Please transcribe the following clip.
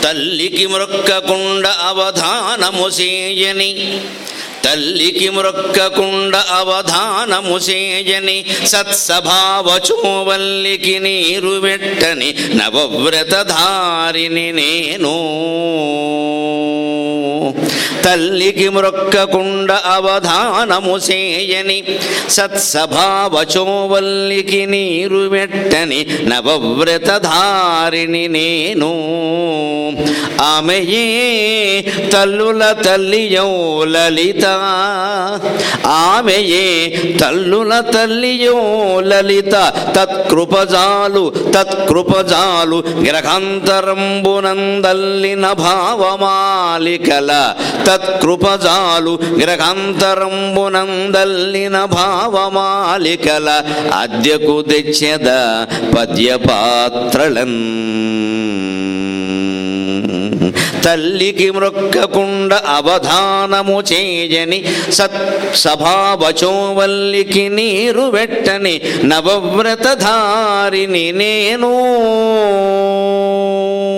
తల్లికి మొక్కకుండ అవధానము చేయని తల్లికి మ్రొక్కకుండ అవధానము చేయని సత్సభావచోవల్లికి నీరు వెట్టని నవవ్రతధారిని నేను తల్లికి మ్రొక్కకుండ అవధానము చేయని సత్సభావచోవల్లికి నీరు వెట్టని నవవ్రతధారిని నేను ఆమెయే తల్లుల తల్లియో లలిత ఆమెయే తల్లుల తల్లియో లలిత తత్కృపజాలు తత్కృపజాలు గ్రహాంతరంబునందల్లిన భావమాలికల తత్కృపజాలు గ్రహాంతరంబునందల్లిన భావమాలికల అద్యకు తెచ్చెద పద్యపాత్రలన్ తల్లికి మ్రొక్కకుండ అవధానము చేయని సత్ సభావచోవల్లికి నీరు వెట్టని నవవ్రతధారిని నేను